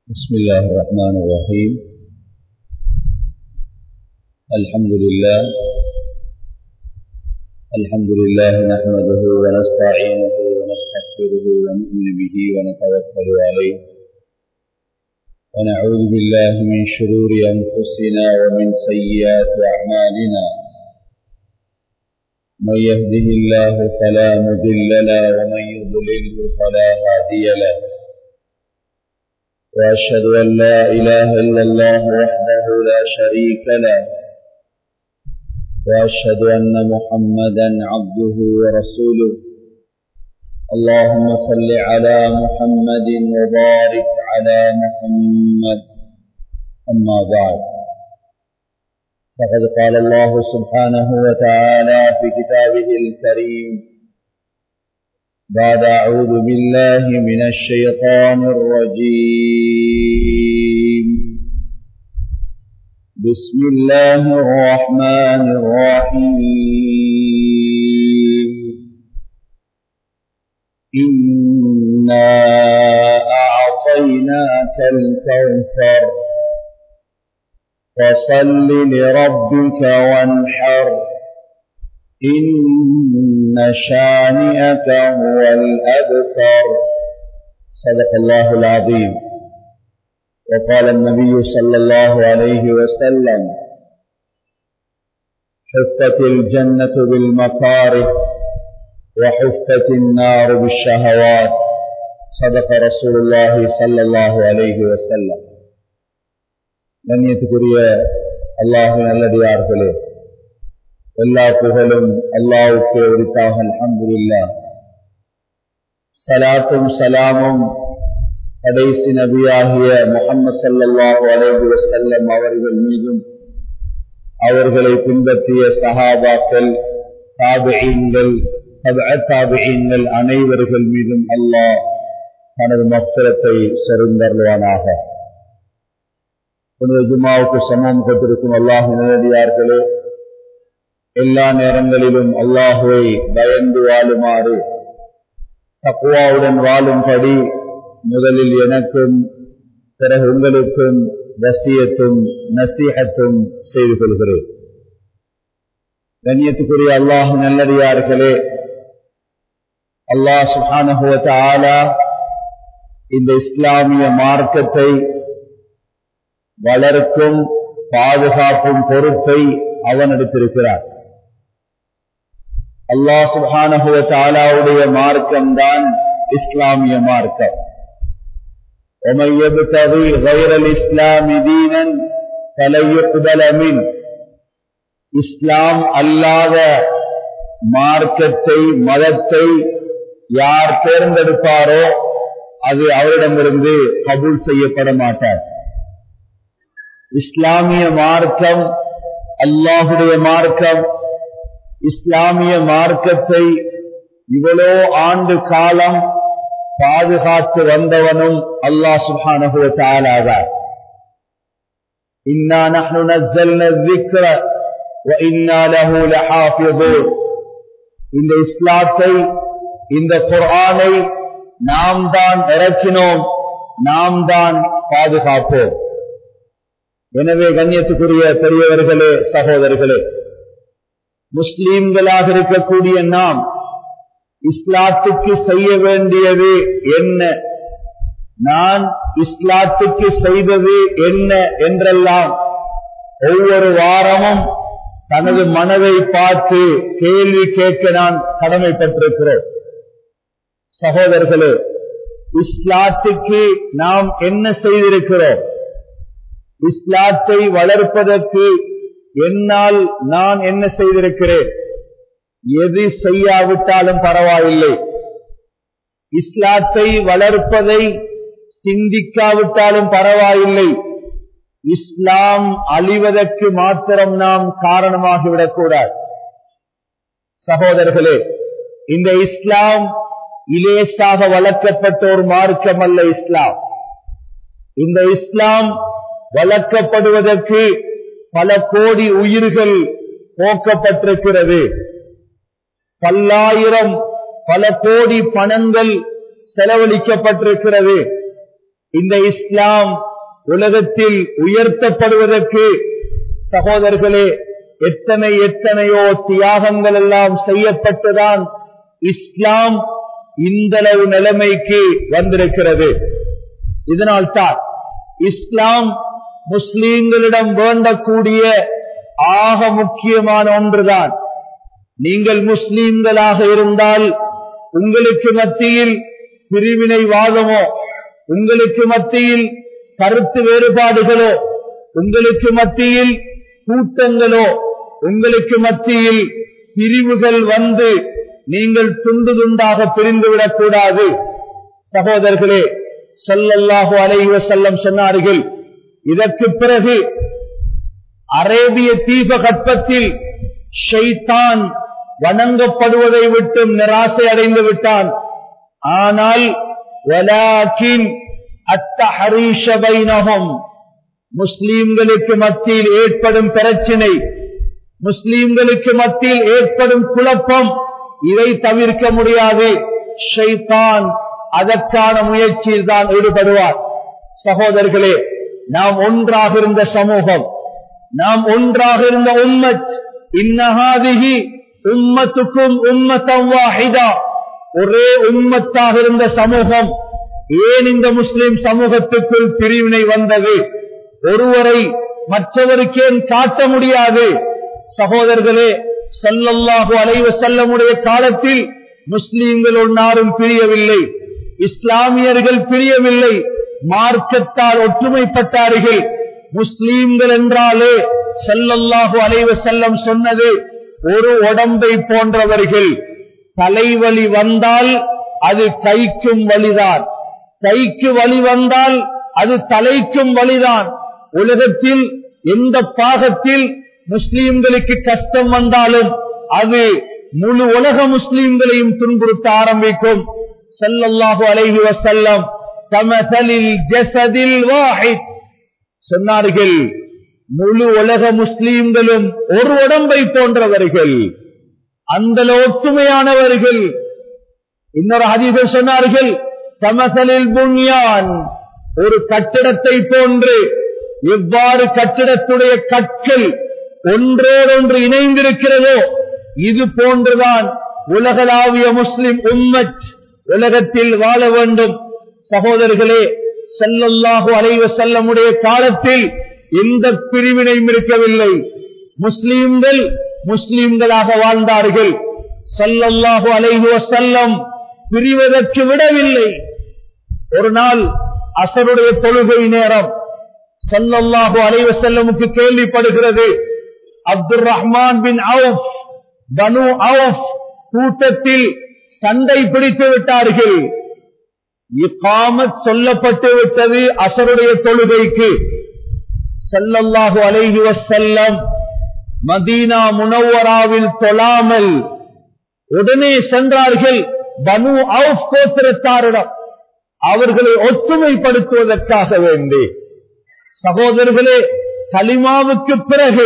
بسم الله الرحمن الرحيم الحمد لله الحمد لله نحمده ونستعينه ونستغفره ونؤمن به ونتوكل عليه ونعوذ بالله من شرور أنفسنا ومن سيئات أعمالنا من يهده الله فلا مضل له ومن يضلله فلا هادي له وأشهد أن لا إله إلا الله وحده لا شريك له وأشهد أن محمدا عبده ورسوله اللهم صل على محمد وبارك على محمد أما بعد فقد قال الله سبحانه وتعالى في كتابه الكريم بعد أعوذ بالله من الشيطان الرجيم بسم الله الرحمن الرحيم إنا أعطيناك الكوثر فصل لربك وانحر إن شانئك هو الأبتر صدق الله العظيم وقال النبي صلى الله عليه وسلم حفت الجنة بالمكاره وحفت النار بالشهوات صدق رسول الله صلى الله عليه وسلم கண்ணியத்துக்குரிய அல்லாஹ் நல்லடியார்களே எல்லா புகழும் அல்லாவுக்கு உரித்தாக அல்ஹம்துலில்லா சலாத்தும் சலாமும் கடைசி நபியாகிய முகமது சல்லாஹு அலைஹி வசல்லம் அவர்கள் மீதும் அவர்களை பின்பற்றிய சஹாபாக்கள் தாபியங்கள் தாபியங்கள் அனைவர்கள் மீதும் அல்லாஹ் தனது மக்சரத்தை செறிந்தருவானாக புனித ஜுமாவுக்கு சமம் கொண்டிருக்கும் அல்லாஹ் நேரடியார்களே எல்லா நேரங்களிலும் அல்லாஹுவை பயந்து வாழுமாறு தக்குவாவுடன் வாழும்படி முதலில் எனக்கும் பிறகு உங்களுக்கும் வசியத்தும் நசீகத்தும் செய்து கொள்கிறேன் கண்ணியத்துக்குரிய அல்லாஹ் நல்லடியார்களே அல்லாஹ் சுகானுகுவத்த ஆலா இந்த இஸ்லாமிய மார்க்கத்தை வளர்க்கும் பாதுகாப்பும் பொறுப்பை அவன் எடுத்திருக்கிறார் அல்லாஹ் சுபானகுவ தாலாவுடைய மார்க்கம்தான் இஸ்லாமிய மார்க்கம் ومن يبتغي غير الاسلام دينا فلن يقبل منه இஸ்லாம் அல்லாத மார்க்கத்தை மதத்தை யார் தேர்ந்தெடுப்பாரோ அது அவரிடமிருந்து கபூல் செய்யப்பட மாட்டார் இஸ்லாமிய மார்க்கம் அல்லாஹுடைய மார்க்கம் இஸ்லாமிய மார்க்கத்தை இவ்வளோ ஆண்டு காலம் பாதுகாத்து வந்தவனும் அல்லாஹ் சுபானகுவ தாலாதார் إنا نحن نزلنا الذكر وإنا له لحافظون இந்த இஸ்லாத்தை இந்த குர்ஆனை நாம் தான் இறக்கினோம் நாம் தான் பாதுகாப்போம் எனவே கண்ணியத்துக்குரிய பெரியவர்களே சகோதரர்களே முஸ்லீம்களாக இருக்கக்கூடிய நாம் இஸ்லாத்துக்கு செய்ய வேண்டியது என்ன நான் இஸ்லாத்துக்கு செய்தது என்ன என்றெல்லாம் ஒவ்வொரு வாரமும் தனது மனதை பார்த்து கேள்வி கேட்க நான் கடமைப்பட்டிருக்கிறோம் சகோதரர்களே இஸ்லாத்துக்கு நாம் என்ன செய்திருக்கிறோம் இஸ்லாத்தை வளர்ப்பதற்கு என்னால் நான் என்ன செய்திருக்கிறேன் எது செய்யாவிட்டாலும் பரவாயில்லை இஸ்லாத்தை வளர்ப்பதை சிந்திக்காவிட்டாலும் பரவாயில்லை இஸ்லாம் அழிவதற்கு மாத்திரம் நாம் காரணமாகிவிடக்கூடாது சகோதரர்களே இந்த இஸ்லாம் இலேசாக வளர்க்கப்பட்ட ஒரு மார்க்கம் அல்ல இஸ்லாம் இந்த இஸ்லாம் வளர்க்கப்படுவதற்கு பல கோடி உயிர்கள் போக்கப்பட்டிருக்கிறது பல்லாயிரம் பல கோடி பணங்கள் செலவழிக்கப்பட்டிருக்கிறது இந்த இஸ்லாம் உலகத்தில் உயர்த்தப்படுவதற்கு சகோதரர்களே எத்தனை எத்தனையோ தியாகங்கள் எல்லாம் செய்யப்பட்டுதான் இஸ்லாம் இந்தளவு நிலைமைக்கு வந்திருக்கிறது இதனால் தான் இஸ்லாம் முஸ்லீம்களிடம் வேண்டக்கூடிய ஆக முக்கியமான ஒன்றுதான் நீங்கள் முஸ்லீம்களாக இருந்தால் உங்களுக்கு மத்தியில் பிரிவினைவாதமோ உங்களுக்கு மத்தியில் கருத்து வேறுபாடுகளோ உங்களுக்கு மத்தியில் கூட்டங்களோ உங்களுக்கு மத்தியில் பிரிவுகள் வந்து நீங்கள் துண்டு துண்டாக பிரிந்துவிடக் கூடாது சகோதரர்களே சொல்லல்லாஹு அலைவ செல்லம் சொன்னார்கள் இதற்கு பிறகு அரேபிய தீபகற்பத்தில் ஷைத்தான் வணங்கப்படுவதை விட்டு நிராசை அடைந்து விட்டான் ஆனால் முஸ்லீம்களுக்கு மத்தியில் ஏற்படும் பிரச்சினை முஸ்லீம்களுக்கு மத்தியில் ஏற்படும் குழப்பம் இதை தவிர்க்க முடியாது ஷைத்தான் அதற்கான முயற்சியில் தான் ஈடுபடுவார் சகோதரர்களே நாம் ஒன்றாக இருந்த சமூகம் நாம் ஒன்றாக இருந்த உம்மத் இன்னஹாதிகி உம்மத்துக்கும் உம்மத்தம் வாஹிதா ஒரே உம்மத்தாக இருந்த சமூகம் ஏன் இந்த முஸ்லிம் சமூகத்துக்குள் பிரிவினை வந்தது ஒருவரை மற்றவருக்கேன் காட்ட முடியாது சகோதரர்களே செல்லல்லாஹு அலைவ செல்லமுடைய காலத்தில் முஸ்லீம்கள் ஒன்னாரும் பிரியவில்லை இஸ்லாமியர்கள் பிரியவில்லை மார்க்கத்தால் ஒற்றுமைப்பட்டார்கள் முஸ்லீம்கள் என்றாலே செல்லல்லாஹு அலைவ செல்லம் சொன்னது ஒரு உடம்பை போன்றவர்கள் தலைவலி வந்தால் அது கைக்கும் வழிதான் கைக்கு வழி வந்தால் அது தலைக்கும் வழிதான் உலகத்தில் எந்த பாகத்தில் முஸ்லீம்களுக்கு கஷ்டம் வந்தாலும் அது முழு உலக முஸ்லீம்களையும் துன்புறுத்த ஆரம்பிக்கும் செல்லல்லாஹு அலைஹி வசல்லம் கமசலில் ஜசதில் வாஹித் சொன்னார்கள் முழு உலக முஸ்லீம்களும் ஒரு உடம்பை போன்றவர்கள் அந்த ஒற்றுமையானவர்கள் இன்னொரு அதிபர் சொன்னார்கள் கமசலில் புண்ணியான் ஒரு கட்டிடத்தை போன்று எவ்வாறு கட்டிடத்துடைய கற்கள் ஒன்றோடொன்று இணைந்திருக்கிறதோ இது போன்றுதான் உலகளாவிய முஸ்லிம் உம்மத் உலகத்தில் வாழ வேண்டும் சகோதரர்களே செல்லல்லாஹு அலைவ செல்லமுடைய காலத்தில் எந்த பிரிவினையும் இருக்கவில்லை முஸ்லீம்கள் முஸ்லீம்களாக வாழ்ந்தார்கள் செல்லல்லாஹு அலைவ செல்லம் பிரிவதற்கு விடவில்லை ஒரு நாள் அசருடைய தொழுகை நேரம் சல்லல்லாஹு அலைவ செல்லமுக்கு கேள்விப்படுகிறது அப்துல் ரஹ்மான் பின் அவுப் பனு அவுப் கூட்டத்தில் சண்டை பிடித்து விட்டார்கள் இக்காமத் சொல்லப்பட்டு விட்டது அசருடைய தொழுகைக்கு செல்லல்லாஹு அலைஹி வசல்லம் மதீனா முனவராவில் தொழாமல் உடனே சென்றார்கள் பனு அவுப் கோத்திரத்தாரிடம் அவர்களை ஒற்றுமைப்படுத்துவதற்காக வேண்டி சகோதரர்களே கலிமாவுக்கு பிறகு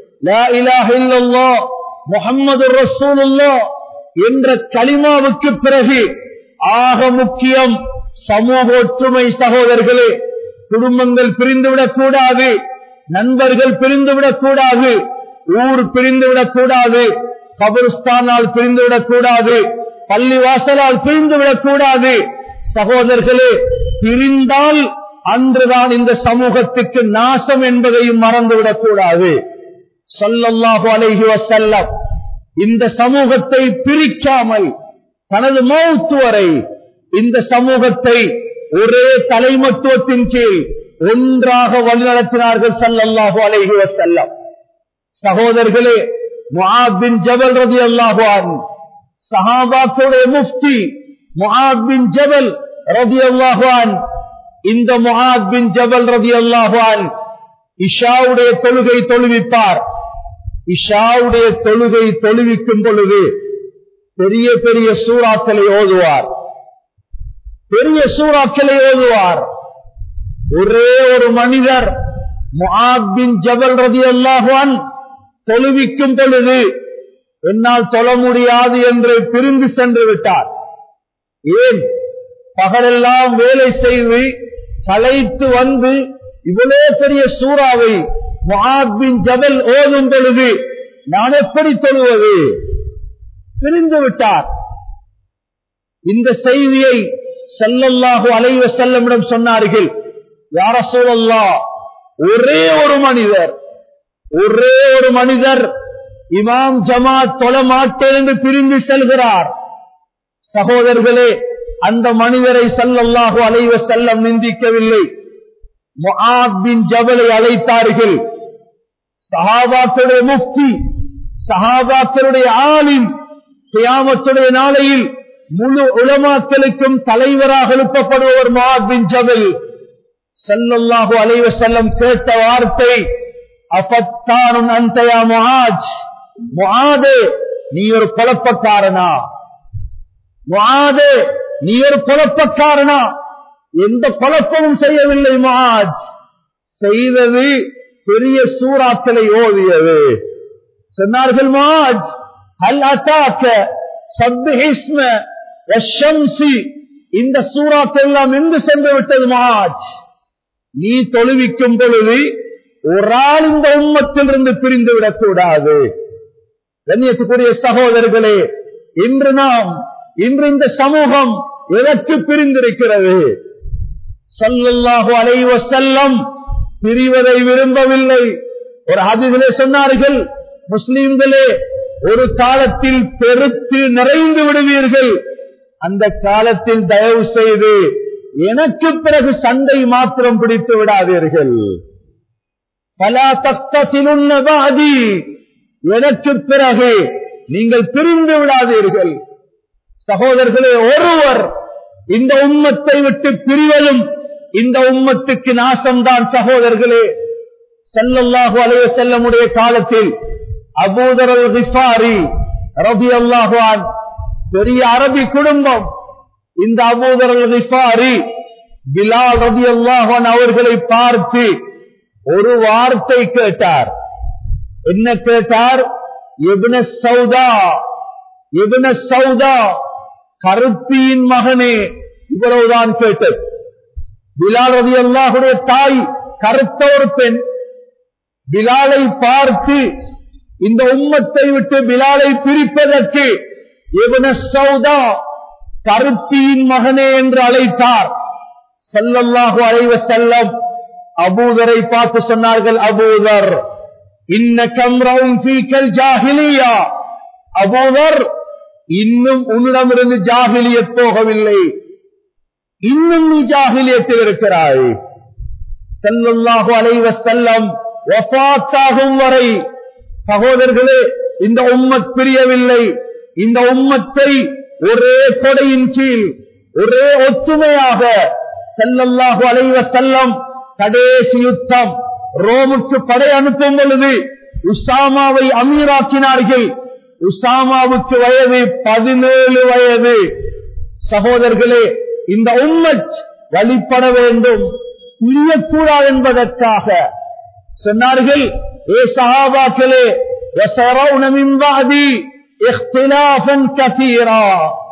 முகம்மது ரசூலுல்லா என்ற கலிமாவுக்கு பிறகு ஆக முக்கியம் சமூக ஒற்றுமை சகோதரர்களே குடும்பங்கள் பிரிந்துவிடக் கூடாது நண்பர்கள் பிரிந்துவிடக் கூடாது ஊர் பிரிந்துவிடக் கூடாது கபருஸ்தானால் பிரிந்துவிடக் கூடாது பள்ளிவாசலால் பிரிந்துவிடக் கூடாது சகோதரர்களே பிரிந்தால் அன்றுதான் இந்த சமூகத்துக்கு நாசம் என்பதையும் மறந்துவிடக் கூடாது சொல்லல்லாஹு அலைஹி வசல்லம் இந்த சமூகத்தை பிரிக்காமல் தனது மௌத்து வரை இந்த சமூகத்தை ஒரே தலைமத்துவத்தின் கீழ் ஒன்றாக வழிநடத்தினார்கள் சல்லல்லாஹு அலைஹி வசல்லம் சகோதரர்களே முஹாபின் ஜபல் ரதி அல்லாஹுவான் சஹாபாக்களுடைய முஃப்தி முஹாத் பின் ஜபல் ரதி அல்லாஹுவான் இந்த முஹாத் பின் ஜபல் ரதி அல்லாஹுவான் இஷாவுடைய தொழுகை தொழுவிப்பார் இஷாவுடைய தொழுகை தொழுவிக்கும் பொழுது பெரிய பெரிய சூறாக்களை ஓதுவார் பெரிய சூறாக்களை ஓதுவார் ஒரே ஒரு மனிதர் முஹாத் பின் ஜபல் ரதி அல்லாஹுவான் தொழுவிக்கும் பொழுது என்னால் தொழ முடியாது என்று பிரிந்து சென்று விட்டார் ஏன் பகலெல்லாம் வேலை செய்து கலைத்து வந்து இவ்வளவு பெரிய சூறாவை முஹாபின் ஜபல் ஓதும் பொழுது நான் எப்படி தொழுவது பிரிந்து விட்டார் இந்த செய்தியை செல்லல்லாஹு அலைவ செல்லமிடம் சொன்னார்கள் யார சூழல்லா ஒரே ஒரு மனிதர் ஒரே ஒரு மனிதர் இமாம் ஜமாத் தொழ மாட்டேன் என்று பிரிந்து செல்கிறார் சகோதரர்களே அந்த மனிதரை சல்லல்லாஹு அலைவ செல்லம் நிந்திக்கவில்லை முஆபின் ஜபலை அழைத்தார்கள் சஹாபாக்களுடைய முக்தி சஹாபாக்களுடைய ஆளின் கியாமத்துடைய நாளையில் முழு உலமாக்களுக்கும் தலைவராக எழுப்பப்படுபவர் முஆபின் ஜபல் சல்லல்லாஹு அலைவ செல்லம் கேட்ட வார்த்தை அபத்தானும் அந்தயா முஆஜ் முஆதே நீ ஒரு குழப்பக்காரனா முஆதே நீ ஒரு குழப்பக்காரனா எந்த குழப்பமும் செய்யவில்லை முஆஜ் செய்தது பெரிய சூறாக்களை ஓதியது சொன்னார்கள் முஆஜ் ஹல் அத்தாக்க சப்ஹிஸ்ம வஷம்சி இந்த சூறாக்கள் எல்லாம் எங்கு சென்று விட்டது முஆஜ் நீ தொழுவிக்கும் பொழுது ஒரு ஆள் இந்த உம்மத்திலிருந்து பிரிந்து விடக்கூடாது கண்ணியத்துக்குரிய சகோதரர்களே இன்று நாம் இன்று இந்த சமூகம் எதற்கு பிரிந்திருக்கிறது சல்லல்லாஹு அலைவ செல்லம் பிரிவதை விரும்பவில்லை ஒரு அதிகளே சொன்னார்கள் முஸ்லிம்களே ஒரு காலத்தில் பெருத்து நிறைந்து விடுவீர்கள் அந்த காலத்தில் தயவு செய்து எனக்கு பிறகு சண்டை மாத்திரம் பிடித்து விடாதீர்கள் பல தஸ்திலுன்னதாதி எனக்கு பிறகு நீங்கள் பிரிந்து விடாதீர்கள் சகோதரர்களே ஒருவர் இந்த உம்மத்தை விட்டு பிரிவதும் இந்த உம்மத்துக்கு நாசம்தான் சகோதரர்களே செல்லல்லாஹு அலைய செல்லமுடைய காலத்தில் அபூதரல் ரிஃபாரி ரபி அல்லாஹான் பெரிய அரபி குடும்பம் இந்த அபூதரல் ரிஃபாரி பிலால் ரபி அல்லாஹான் அவர்களை பார்த்து ஒரு வார்த்தை கேட்டார் என்ன கேட்டார் எபின சௌதா எபின சௌதா கருப்பியின் மகனே இவ்வளவுதான் கேட்டது பிலால் ரவி அல்லாஹுடைய தாய் கருத்த ஒரு பெண் பிலாலை பார்த்து இந்த உம்மத்தை விட்டு பிலாலை பிரிப்பதற்கு எவன சௌதா கருப்பியின் மகனே என்று அழைத்தார் செல்லல்லாஹு அழைவ செல்லம் அபூதரை பார்த்து சொன்னார்கள் அபூதர் இன்ன கம்ரவும் தீக்கல் ஜாகிலியா அபூதர் இன்னும் உன்னிடமிருந்து ஜாகிலிய போகவில்லை இன்னும் நீ ஜாகிலியத்தில் இருக்கிறாய் செல்லல்லாஹு அலைவ செல்லம் ஒப்பாத்தாகும் வரை சகோதரர்களே இந்த உம்மத் பிரியவில்லை இந்த உம்மத்தை ஒரே கொடையின் கீழ் ஒரே ஒற்றுமையாக செல்லல்லாஹு அலைவ செல்லம் கடைசி யுத்தம் ரோமுக்கு படை அனுப்பும் பொழுது உசாமாவை அமீராக்கினார்கள் உசாமாவுக்கு வயது பதினேழு வயது சகோதரர்களே இந்த உம்மத் வழிபட வேண்டும் புரியக்கூடாது என்பதற்காக சொன்னார்கள் ஏ சஹாபாக்களே وَسَرَوْنَ مِنْ بَعْدِي اخْتِلَافًا كَثِيرًا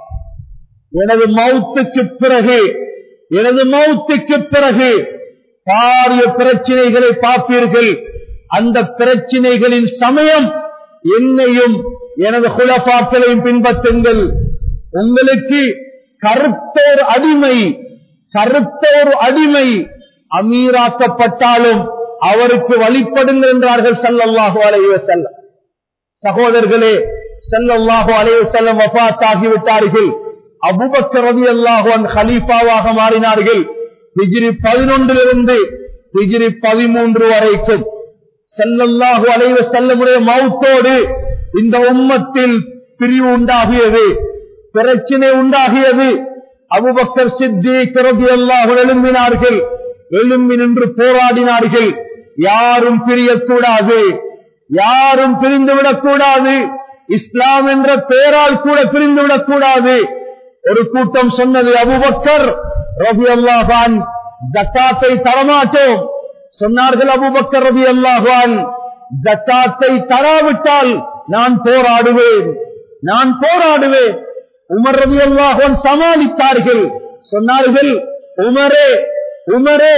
எனது மௌத்துக்கு பிறகு எனது மௌத்துக்கு பிறகு பாரிய பிரச்சனைகளை பார்ப்பீர்கள் அந்த பிரச்சனைகளின் சமயம் என்னையும் எனது குலப்பாக்களையும் பின்பற்றுங்கள் உங்களுக்கு கருத்தோர் அடிமை கருத்தோர் அடிமை அமீராக்கப்பட்டாலும் அவருக்கு வழிபடுங்கள் என்றார்கள் சல்லல்லாஹு அலைவ செல்லம் சகோதரர்களே செல்லல்லாஹு அலைவ செல்லம் வபாத்தாகிவிட்டார்கள் அபுபக்கர் ரவி அல்லாஹுவன் ஹலீஃபாவாக மாறினார்கள் ஹிஜ்ரி பதினொன்றிலிருந்து ஹிஜ்ரி பதிமூன்று வரைக்கும் செல்லல்லாஹு அலைவ செல்லமுடைய மௌத்தோடு இந்த உம்மத்தில் பிரிவு உண்டாகியது பிரச்சனை உண்டாகியது அபுபக்கர் சித்தி கிரதி அல்லாஹு எழும்பினார்கள் எழும்பி நின்று போராடினார்கள் யாரும் பிரியக்கூடாது யாரும் பிரிந்துவிடக் கூடாது இஸ்லாம் என்ற பெயரால் கூட பிரிந்துவிடக் கூடாது ஒரு கூட்டம் சொன்னது அபுபக்கர் ரபி அல்லாஹான் ஜக்காத்தை தரமாட்டோம் சொன்னார்கள் அபுபக்கர் ரபி அல்லாஹான் ஜக்காத்தை தராவிட்டால் நான் போராடுவேன் நான் போராடுவேன் உமர் ரபி அல்லாஹான் சமாளித்தார்கள் சொன்னார்கள் உமரே உமரே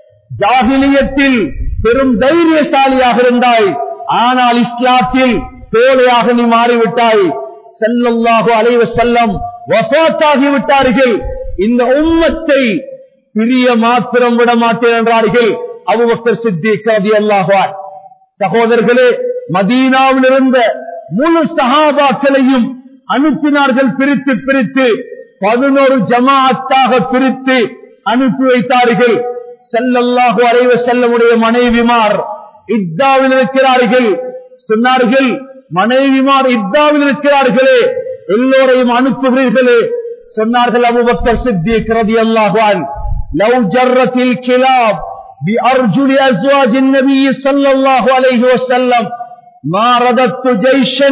ஜாகிலியத்தில் பெரும் தைரியசாலியாக இருந்தாய் ஆனால் இஸ்லாத்தில் தோழையாக நீ மாறிவிட்டாய் செல்லல்லாக அலைவ செல்லம் வசாத்தாகி விட்டார்கள் இந்த உம்மத்தை பிரிய மாத்திரம் விட மாட்டேன் என்றார்கள் அபுபக்கர் சித்திக் ரதி அல்லாஹார் சகோதரர்களே மதீனாவில் இருந்த முழு சகாபாக்களையும் அனுப்பினார்கள் பிரித்து பிரித்து பதினோரு ஜமாஅத்தாக பிரித்து அனுப்பி வைத்தார்கள் செல்லல்லாஹு அலைவ செல்லமுடைய மனைவிமார் இத்தாவில் இருக்கிறார்கள் சொன்னார்கள் மனைவிமார் இத்தாவில் இருக்கிறார்களே எல்லோரையும் அனுப்புகிறீர்களே சொன்னார்கள் அபுபக்கர் சித்திக் ரதி அல்லாஹான் லவ் ஜர்ரத்தில் கிலாப் بأرجل أزواج النبي صلى الله عليه وسلم ما رددت جيشا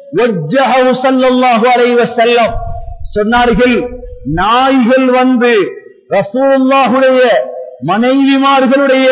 وجهه صلى الله عليه وسلم சொன்னார்கள் நாய்கள் வந்து ரசூல்லாஹுடைய மனைவிமார்களுடைய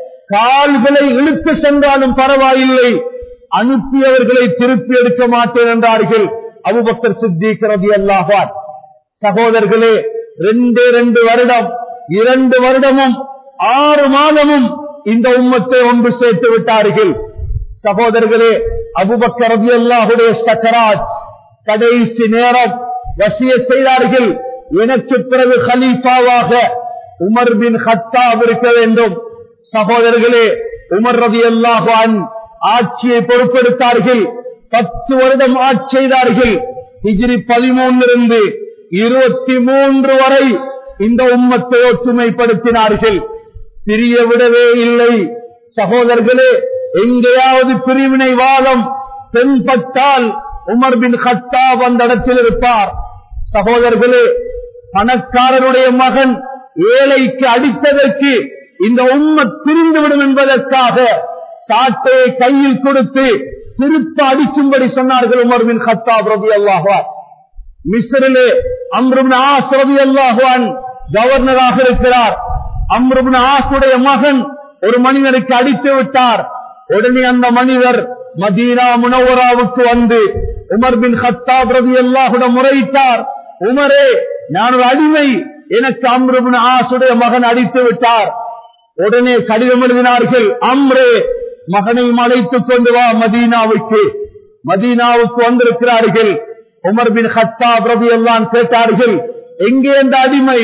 கால்களை இழுத்து சென்றாலும் பரவாயில்லை அனுப்பியவர்களை திருப்பி எடுக்க மாட்டேன் என்றார்கள் அபுபக்கர் சித்திக் ரதி அல்லாஹான் சகோதரர்களே ரெண்டு ரெண்டு வருடம் இரண்டு வருடமும் ஆறு மாதமும் இந்த உம்மத்தை ஒன்று சேர்த்து விட்டார்கள் சகோதரர்களே அபுபக்கர் ரதி அல்லாஹுடைய சக்கராஜ் கடைசி நேரம் வசிய செய்தார்கள் எனக்கு பிறகு ஹலீஃபாவாக உமர் பின் ஹத்தாப் இருக்க வேண்டும் சகோதரர்களே உமர் ரதி அல்லாஹான் ஆட்சியை பொறுப்பெடுத்தார்கள் பத்து வருடம் ஆட்சி செய்தார்கள் ஹிஜ்ரி பதிமூன்றிலிருந்து இருபத்தி மூன்று வரை இந்த உம்மத்தை ஒற்றுமைப்படுத்தினார்கள் பிரிய விடவே இல்லை சகோதரர்களே எங்கேயாவது பிரிவினை வாதம் தென்பட்டால் உமர் பின் ஹத்தாப் அந்த இடத்தில் இருப்பார் சகோதரர்களே பணக்காரருடைய மகன் ஏழைக்கு அடித்ததற்கு இந்த உண்மை பிரிந்துவிடும் என்பதற்காக சாட்டையை கையில் கொடுத்து திருத்த அடிக்கும்படி சொன்னார்கள் உமர் பின் ஹத்தாப் ரபி அல்லாஹான் மிஸ்ரிலே அம்ருபின் ஆஸ் ரபி அல்லாஹான் கவர்னராக இருக்கிறார் அம்ருபின் ஆசுடைய மகன் ஒரு மனிதனுக்கு அடித்து விட்டார் உடனே அந்த மனிதர் மதீனா முனவராவுக்கு வந்து உமர் பின் ஹத்தாப் ரவி அல்லாஹுடன் முறையிட்டார் உமரே நான் ஒரு அடிமை எனக்கு அம்ருபின் ஆசுடைய மகன் அடித்து விட்டார் உடனே கடிதம் எழுதினார்கள் அம்ரே மகனை அழைத்துக் கொண்டு வா மதீனாவுக்கு மதீனாவுக்கு வந்திருக்கிறார்கள் உமர் பின் ஹத்தாப் ரவி எல்லாம் கேட்டார்கள் எங்கே அந்த அடிமை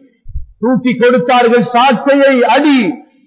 தூக்கி கொடுத்தார்கள் சாட்டையை அடி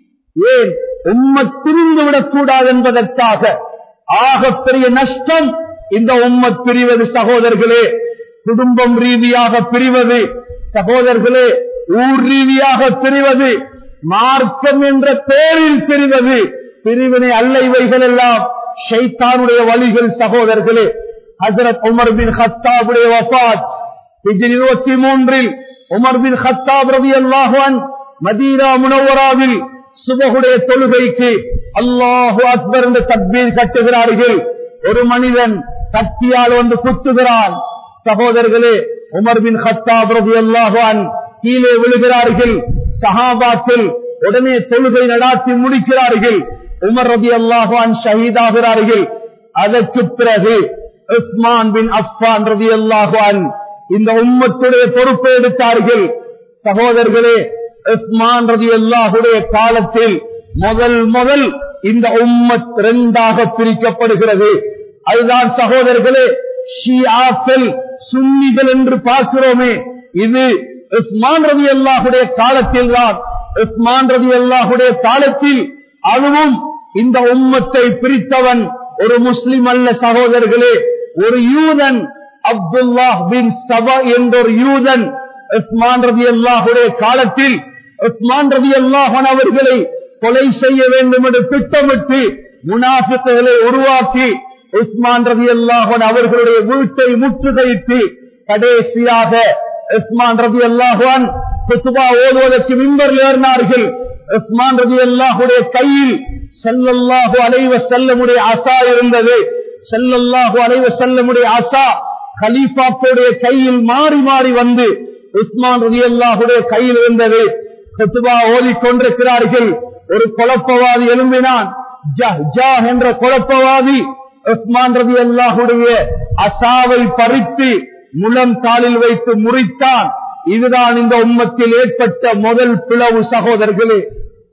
ஏன் உண்மை பிரிந்துவிடக் கூடாது என்பதற்காக ஆகப்பெரிய நஷ்டம் இந்த உம்மத் பிரிவது சகோதரர்களே குடும்பம் ரீதியாக பிரிவது சகோதரர்களே ஊர் ரீதியாக பிரிவது மார்க்கம் என்ற பேரில் பிரிவது பிரிவினை அல்ல இவைகள் எல்லாம் ஷைத்தானுடைய வழிகள் சகோதரர்களே ஹசரத் உமர் பின் ஹத்தாபுடைய வசாத் இருபத்தி மூன்றில் உமர் பின் ஹத்தாப் ரவி அல்லாஹான் மதீனா முனவராவில் சுபகுடைய தொழுகைக்கு அல்லாஹு அக்பர் என்ற தக்பீர் கட்டுகிறார்கள் ஒரு மனிதன் கத்தியால் வந்து குத்துகிறான் சகோதரர்களே உமர் பின் ஹத்தாப் ரவி அல்லாஹான் கீழே விழுகிறார்கள் சஹாபாக்கள் உடனே தொழுகை நடாத்தி முடிக்கிறார்கள் உமர் ரபி அல்லாஹான் ஷஹீதாகிறார்கள் அதற்கு பிறகு உஸ்மான் பின் அஃபான் ரபி அல்லாஹான் இந்த உம்மத்துடைய பொறுப்பை எடுத்தார்கள் சகோதரர்களே உஸ்மான் ரதி அல்லாஹுடைய காலத்தில் முதல் முதல் இந்த உம்மத் இரண்டாக பிரிக்கப்படுகிறது அதுதான் சகோதரர்களே ஷியாக்கள் சுன்னிகள் என்று பார்க்கிறோமே இது உஸ்மான் ரவி அல்லாஹுடைய காலத்தில் தான் உஸ்மான் ரவி அல்லாஹுடைய காலத்தில் அதுவும் இந்த உம்மத்தை பிரித்தவன் ஒரு முஸ்லிம் அல்ல சகோதரர்களே ஒரு யூதன் அப்துல்லாஹ் பின் சபா என்ற ஒரு யூதன் உஸ்மான் ரவி அல்லாஹுடைய காலத்தில் உஸ்மான் ரவி அல்லாஹன் அவர்களை கொலை செய்ய வேண்டும் என்று திட்டமிட்டு முனாஃபிக்குகளை உருவாக்கி உஸ்மான் ரவி அல்லாஹன் அவர்களுடைய வீட்டை முற்றுகையிட்டு கடைசியாக உஸ்மான் ரவி அல்லாஹான் குத்துபா ஓதுவதற்கு மின்பரில் ஏறினார்கள் உஸ்மான் ரவி அல்லாஹுடைய கையில் செல்லல்லாஹு அலைவ செல்லமுடைய அசா இருந்தது செல்லல்லாஹு அலைவ செல்லமுடைய அசா கலீஃபாக்களுடைய கையில் மாறி மாறி வந்து உஸ்மான் ரவி அல்லாஹுடைய கையில் இருந்தது குத்துபா ஓதிக்கொண்டிருக்கிறார்கள் ஒரு குழப்பவாதி எழும்பினான் என்ற குழப்பவாதி உஸ்மான் ரவி அல்லாஹுடைய அசாவை பறித்து முழம் காலில் வைத்து முறித்தான் இதுதான் இந்த உம்மத்தில் ஏற்பட்ட முதல் பிளவு சகோதரர்களே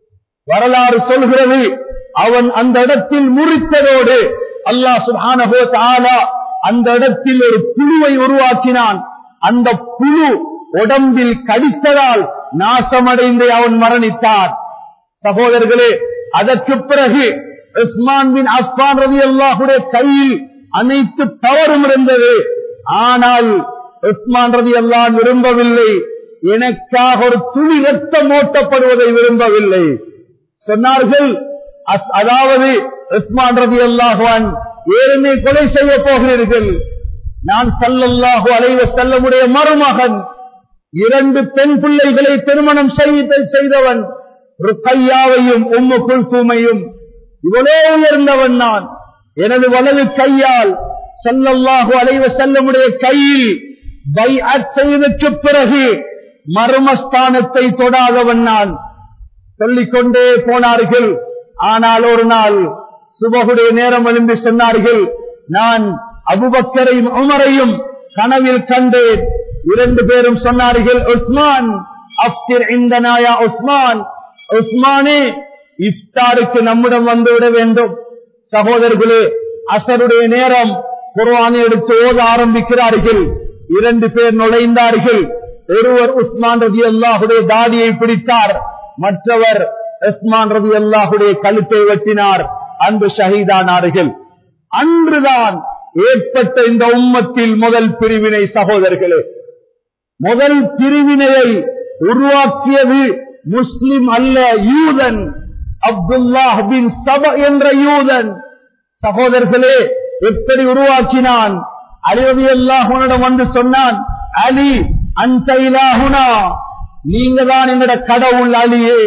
வரலாறு சொல்கிறது அவன் அந்த இடத்தில் முறித்ததோடு அல்லாஹ் சுபானகோ தாலா அந்த இடத்தில் ஒரு புழுவை உருவாக்கினான் அந்த புழு உடம்பில் கடித்ததால் நாசமடைந்து அவன் மரணித்தார் சகோதரர்களே அதற்கு பிறகு உஸ்மான் பின் அஃபான் ரவி அல்லாஹுடைய கையில் அனைத்து தவறும் இருந்தது ஆனால் உஸ்மான் ரவி அல்லான் விரும்பவில்லை எனக்காக ஒரு துளி ரத்தம் ஓட்டப்படுவதை விரும்பவில்லை சொன்னார்கள் அதாவது உஸ்மான் ரவி அல்லாஹான் ஏழுமே கொலை செய்ய போகிறீர்கள் நான் சல்லல்லாஹு அலைவ செல்லமுடைய மருமகன் இரண்டு பெண் பிள்ளைகளை திருமணம் செய்தவன் கையாவையும் உம்மு குல்குமையும் இவ்வளோ உயர்ந்தவன் நான் எனது வலது கையால் சல்லல்லாஹு அலைவ செல்லமுடைய கையில் பை செய்ததற்கு பிறகு மர்மஸ்தானத்தை தொடாதவன் நான் சொல்லிக்கொண்டே போனார்கள் ஆனால் ஒரு நாள் சுபகுடைய நேரம் எழுந்து சொன்னார்கள் நான் அபுபக்கரையும் உமரையும் கனவில் கண்டேன் இரண்டு பேரும் சொன்னார்கள் உஸ்மான் அப்திர் இந்த நாயா உஸ்மான் உஸ்மானே இஃப்தாருக்கு நம்மிடம் வந்துவிட வேண்டும் சகோதரர்களே அசருடைய நேரம் குர்வானை எடுத்து ஓத ஆரம்பிக்கிறார்கள் இரண்டு பேர் நுழைந்தார்கள் ஒருவர் உஸ்மான் ரதி அல்லாஹுடைய தாடியை பிடித்தார் மற்றவர் உஸ்மான் ரதி அல்லாஹுடைய கழுத்தை வெட்டினார் அன்று ஷஹீதானார்கள் அன்றுதான் ஏற்பட்ட இந்த உம்மத்தில் முதல் பிரிவினை சகோதரர்களே முதல் பிரிவினையை உருவாக்கியது முஸ்லிம் அல்ல யூதன் அப்துல்லாஹ் பின் சப என்ற யூதன் சகோதரர்களே எப்படி உருவாக்கினான் அலிரதி அல்லாஹுனிடம் வந்து சொன்னான் அலி அந்த இலாகுனா நீங்க தான் எங்கட கடவுள் அலியே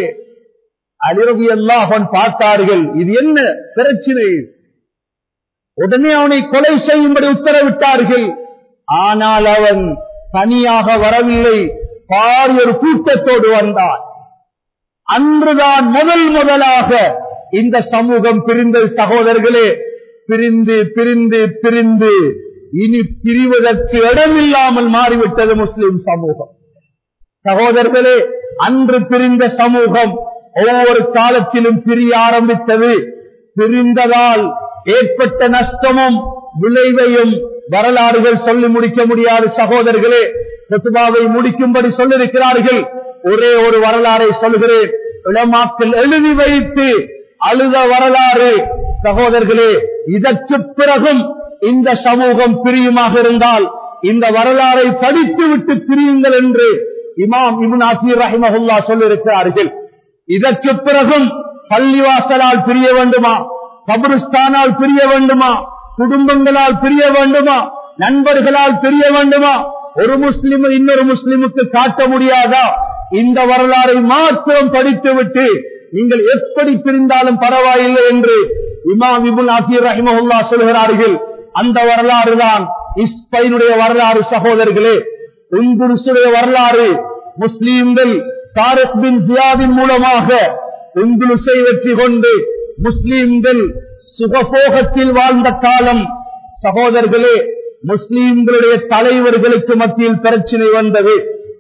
அலிரதி அல்லாஹன் பார்த்தார்கள் இது என்ன பிரச்சனை உடனே அவனை கொலை செய்யும்படி உத்தரவிட்டார்கள் ஆனால் அவன் தனியாக வரவில்லை பாரி ஒரு கூட்டத்தோடு வந்தான் அன்றுதான் முதல் முதலாக இந்த சமூகம் பிரிந்த சகோதரர்களே பிரிந்து பிரிந்து பிரிந்து இனி பிரிவதற்கு இடமில்லாமல் மாறிவிட்டது முஸ்லிம் சமூகம் சகோதரர்களே அன்று பிரிந்த சமூகம் ஒவ்வொரு காலத்திலும் பிரிய ஆரம்பித்தது பிரிந்ததால் ஏற்பட்ட நஷ்டமும் விளைவையும் வரலாறுகள் சொல்லி முடிக்க முடியாது சகோதரர்களே பிரசுபாவை முடிக்கும்படி சொல்லிருக்கிறார்கள் ஒரே ஒரு வரலாறை சொல்கிறேன் இளமாக்கள் எழுதி வைத்து அழுத வரலாறு சகோதரர்களே இதற்கு பிறகும் இந்த சமூகம் பிரியுமாக இருந்தால் இந்த வரலாறை படித்து விட்டு பிரியுங்கள் என்று இமாம் இபுன் அசீர் ரஹிமஹுல்லா சொல்லியிருக்கிறார்கள் இதற்கு பிறகும் பள்ளிவாசலால் பிரிய வேண்டுமா கபருஸ்தானால் பிரிய வேண்டுமா குடும்பங்களால் பிரிய வேண்டுமா நண்பர்களால் பிரிய வேண்டுமா ஒரு முஸ்லிம் இன்னொரு முஸ்லிமுக்கு காட்ட முடியாதா இந்த வரலாறை மாத்திரம் படித்துவிட்டு நீங்கள் எப்படி பிரிந்தாலும் பரவாயில்லை என்று இமாம் இபுல் ஆசிர் ரஹிமஹுல்லா சொல்கிறார்கள் அந்த வரலாறு தான் இஸ்பைனுடைய வரலாறு சகோதரர்களே உந்துருசுடைய வரலாறு முஸ்லீம்கள் தாரக் பின் ஜியாவின் மூலமாக உந்துலுசை வெற்றி கொண்டு முஸ்லீம்கள் சுகபோகத்தில் வாழ்ந்த காலம் சகோதரர்களே முஸ்லீம்களுடைய தலைவர்களுக்கு மத்தியில் பிரச்சனை வந்தது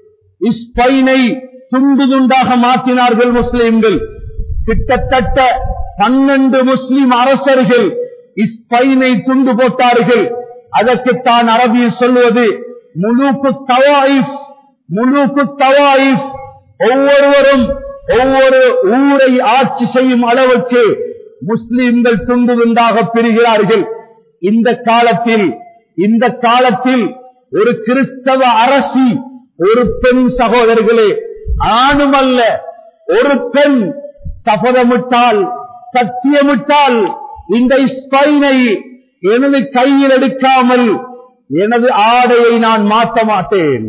இஸ்பைனை துண்டு துண்டாக மாற்றினார்கள் முஸ்லீம்கள் கிட்டத்தட்ட பன்னெண்டு முஸ்லிம் அரசர்கள் இஸ்பைனை துண்டு போட்டார்கள் அதற்குத்தான் அரபியில் சொல்வது முழுக்கு தவாயிஃப் முழுக்கு தவாயிஃப் ஒவ்வொருவரும் ஒவ்வொரு ஊரை ஆட்சி செய்யும் அளவுக்கு முஸ்லிம்கள் துண்டு துண்டாக பிரிகிறார்கள் இந்த காலத்தில் இந்த காலத்தில் ஒரு கிறிஸ்தவ அரசி ஒரு பெண் சகோதரர்களே ஆணுமல்ல ஒரு பெண் சபதமிட்டால் சத்தியமிட்டால் இந்த ஸ்பைனை எனது கையில் எடுக்காமல் எனது ஆடையை நான் மாற்ற மாட்டேன்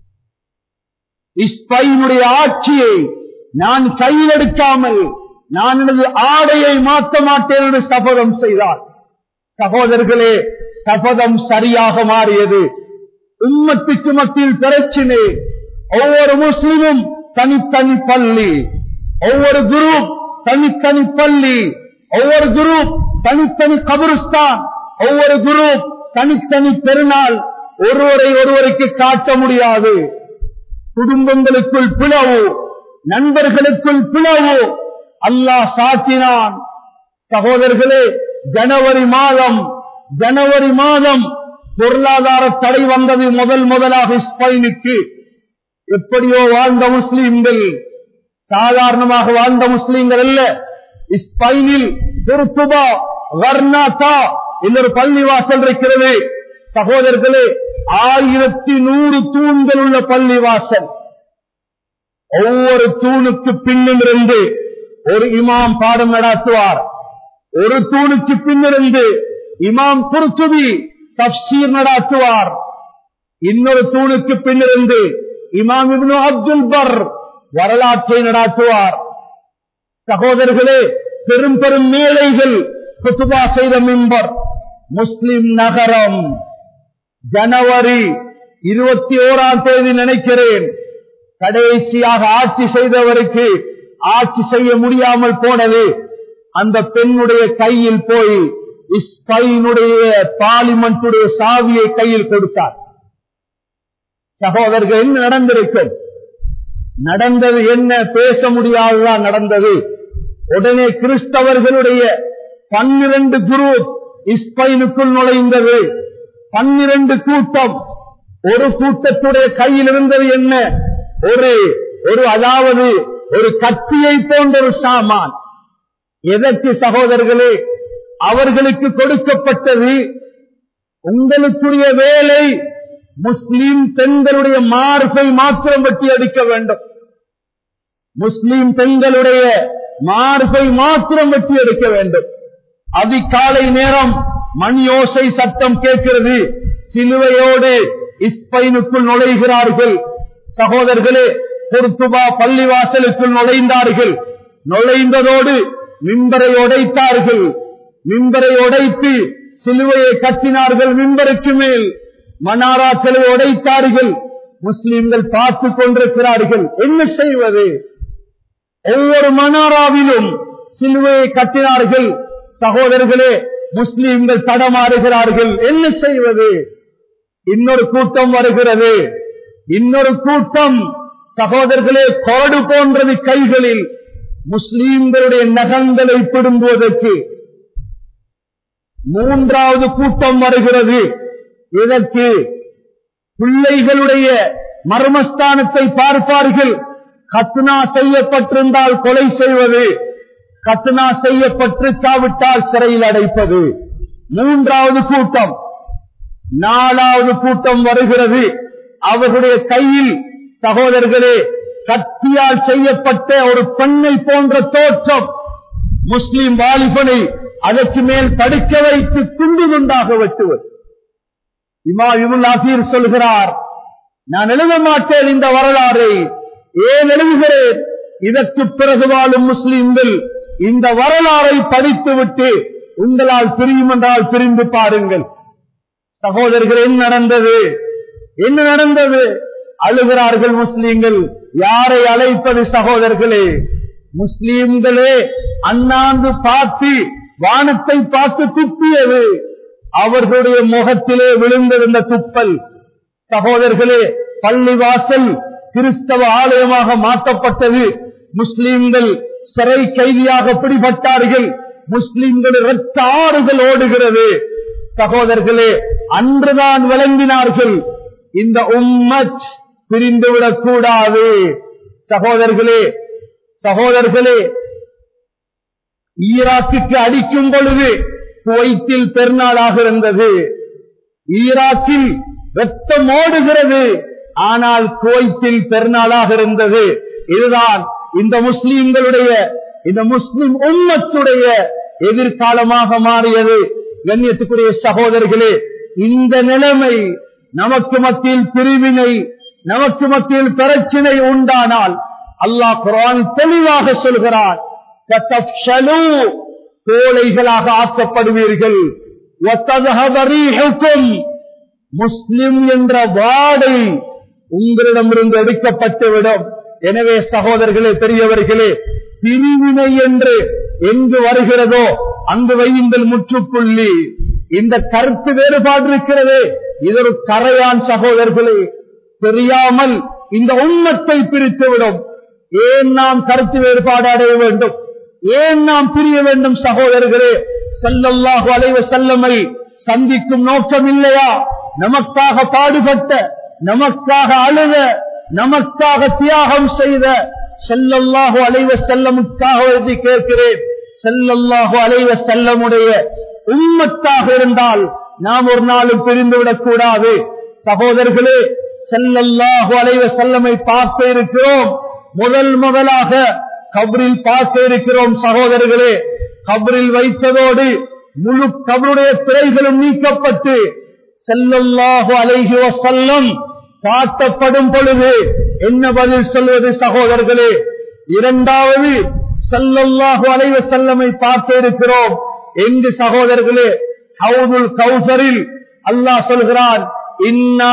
இஸ்பைனுடைய ஆட்சியை நான் கையில் எடுக்காமல் நான் எனது ஆடையை மாற்ற மாட்டேன் என்று சபதம் செய்தார் சகோதரர்களே சபதம் சரியாக மாறியது உம்மத்துக்கு மத்தியில் பிரச்சினை ஒவ்வொரு முஸ்லிமும் தனித்தனி பள்ளி ஒவ்வொரு குரூப் தனித்தனி பள்ளி ஒவ்வொரு குரூப் தனித்தனி கபருஸ்தான் ஒவ்வொரு குரூப் தனித்தனி பெருநாள் ஒருவரை ஒருவருக்கு காட்ட முடியாது குடும்பங்களுக்குள் பிளவு நண்பர்களுக்குள் பிளவு அல்லாஹ் சாத்தினான் சகோதரர்களே ஜனவரி மாதம் ஜனவரி மாதம் பொருளாதார தடை வந்தது முதல் முதலாக ஸ்பெயினுக்கு எப்படியோ வாழ்ந்த முஸ்லீம்கள் சாதாரணமாக வாழ்ந்த முஸ்லீம்கள் அல்ல ஸ்பெயினில் துருத்துபா வர்ணாத்தா இன்னொரு பள்ளிவாசல் இருக்கிறது சகோதரர்களே ஆயிரத்தி நூறு தூண்கள் உள்ள பள்ளிவாசல் ஒவ்வொரு தூணுக்கு பின்னிலிருந்து ஒரு இமாம் பாடம் நடாத்துவார் ஒரு தூணுக்கு பின்னிருந்து இமாம் குர்துபி தப்சீர் நடாத்துவார் இன்னொரு தூணுக்கு பின்னிருந்து இமாம் இப்னு அப்துல் பர் வரலாற்றை நடாத்துவார் சகோதரர்களே பெரும் பெரும் மேலைகள் குத்துபா செய்த மிம்பர் முஸ்லிம் நகரம் ஜனவரி இருபத்தி ஓராம் தேதி நினைக்கிறேன் கடைசியாக ஆட்சி செய்தவருக்கு ஆட்சி செய்ய முடியாமல் போனது அந்த பெண்ணுடைய கையில் போய் இஸ்பைனுடைய பார்லிமெண்டுடைய சாவியை கையில் கொடுத்தார் சகோதரர்கள் என்ன நடந்திருக்கும் நடந்தது என்ன பேச முடியாததான் நடந்தது உடனே கிறிஸ்தவர்களுடைய பன்னிரண்டு குரூப் இஸ்பைனுக்குள் நுழைந்தது பன்னிரண்டு கூட்டம் ஒரு கூட்டத்துடைய கையில் இருந்தது என்ன ஒரு ஒரு அதாவது ஒரு கத்தியை போன்ற ஒரு சாமான் எதற்கு சகோதரர்களே அவர்களுக்கு கொடுக்கப்பட்டது உங்களுக்குரிய வேலை முஸ்லீம் பெண்களுடைய மார்பை மாத்திரம் வெட்டி அடிக்க வேண்டும் முஸ்லீம் பெண்களுடைய மார்பை மாத்திரம் வெட்டி அடிக்க வேண்டும் அதிகாலை நேரம் மணியோசை சத்தம் கேட்கிறது சிலுவையோடு இஸ்பைனுக்குள் நுழைகிறார்கள் சகோதரர்களே பொருத்துபா பள்ளிவாசலுக்குள் நுழைந்தார்கள் நுழைந்ததோடு மிம்பரை உடைத்தார்கள் மிம்பரை உடைத்து சிலுவையை கட்டினார்கள் மிம்பருக்கு மேல் மனாராக்களை உடைத்தார்கள் முஸ்லிம்கள் பார்த்து கொண்டிருக்கிறார்கள் என்ன செய்வது ஒவ்வொரு மனாராவிலும் சிலுவையை கட்டினார்கள் சகோதரர்களே முஸ்லிம்கள் தடமாறுகிறார்கள் என்ன செய்வது இன்னொரு கூட்டம் வருகிறது இன்னொரு கூட்டம் சகோதரர்களே கோடு போன்றது கைகளில் முஸ்லீம்களுடைய நகங்களை பிடுங்குவதற்கு மூன்றாவது கூட்டம் வருகிறது இதற்கு பிள்ளைகளுடைய மர்மஸ்தானத்தை பார்ப்பார்கள் கத்னா செய்யப்பட்டிருந்தால் கொலை செய்வது கத்னா செய்யப்பட்டிருக்காவிட்டால் சிறையில் அடைப்பது மூன்றாவது கூட்டம் நாலாவது கூட்டம் வருகிறது அவர்களுடைய கையில் சகோதரர்களே கத்தியால் செய்யப்பட்ட ஒரு பெண்ணை போன்ற தோற்றம் முஸ்லிம் வாலிபனை அதற்கு மேல் தடுக்க வைத்து துண்டு துண்டாக வெட்டுவது இமா இமுல் ஆசீர் சொல்கிறார் நான் எழுத மாட்டேன் இந்த வரலாறை ஏன் எழுதுகிறேன் இதற்கு பிறகு வாழும் முஸ்லிம்கள் இந்த வரலாறை படித்துவிட்டு உங்களால் பிரியும் என்றால் பிரிந்து பாருங்கள் சகோதரர்கள் என்ன நடந்தது என்ன நடந்தது அழுகிறார்கள் முஸ்லீம்கள் யாரை அழைப்பது சகோதரர்களே முஸ்லீம்களே அண்ணாந்து பார்த்து வானத்தை பார்த்து துப்பியது அவர்களுடைய முகத்திலே விழுந்திருந்த துப்பல் சகோதரர்களே பள்ளிவாசல் கிறிஸ்தவ ஆலயமாக மாற்றப்பட்டது முஸ்லீம்கள் சிறை கைதியாக பிடிபட்டார்கள் முஸ்லிம்கள் இரத்த ஆறுகள் ஓடுகிறது சகோதரர்களே அன்றுதான் விளங்கினார்கள் இந்த உம்மத் பிரிந்துவிடக் கூடாது சகோதரர்களே சகோதரர்களே ஈராக்குக்கு அடிக்கும் பொழுது குவைத்தில் பெருநாளாக இருந்தது ஈராக்கில் ரத்தம் ஓடுகிறது ஆனால் குவைத்தில் பெருநாளாக இருந்தது இதுதான் இந்த முஸ்லீம்களுடைய இந்த முஸ்லிம் உம்மத்துடைய எதிர்காலமாக மாறியது கண்ணியத்துக்குரிய சகோதரர்களே இந்த நிலைமை நமக்கு மத்தியில் பிரிவினை நமக்கு மத்தியில் பிரச்சினை உண்டானால் அல்லாஹ் குரான் தெளிவாக சொல்கிறார் கோழைகளாக ஆக்கப்படுவீர்கள் முஸ்லிம் என்ற வாடை உங்களிடமிருந்து எடுக்கப்பட்டுவிடும் எனவே சகோதரர்களே பெரியவர்களே பிரிவினை என்று எங்கு வருகிறதோ அங்கு வையுங்கள் முற்றுப்புள்ளி இந்த கருத்து வேறுபாடு இருக்கிறது இது ஒரு கரையான் சகோதரர்களே தெரியாமல் இந்த உம்மத்தை பிரித்துவிடும் ஏன் நாம் கருத்து வேறுபாடு அடைய வேண்டும் ஏன் நாம் பிரிய வேண்டும் சகோதரர்களே செல்லல்லாஹு அலைவ செல்லமை சந்திக்கும் நோக்கம் இல்லையா நமக்காக பாடுபட்ட நமக்காக அழுத நமக்காக தியாகம் செய்த செல்லல்லாஹு அலைவ செல்லமுக்காக எழுதி கேட்கிறேன் செல்லல்லாஹு அலைவ செல்லமுடைய உம்மத்தாக இருந்தால் நாம் ஒரு நாளும் பிரிந்துவிடக் கூடாது சகோதரர்களே செல்லல்லாஹு அலைவ செல்லமை பார்க்க இருக்கிறோம் முதல் முதலாக கபரில் பார்க்க இருக்கிறோம் சகோதரர்களே கபரில் வைத்ததோடு முழு கபருடைய திரைகளும் நீக்கப்பட்டு செல்லல்லாஹு அலைஹி வசல்லம் காட்டப்படும் பொழுது என்ன பதில் சொல்வது சகோதரர்களே இரண்டாவது செல்லல்லாஹு அலைவ செல்லமை பார்க்க இருக்கிறோம் எங்கு சகோதரர்களே ஹவுதுல் கௌசரில் அல்லாஹ் சொல்கிறான் இன்னா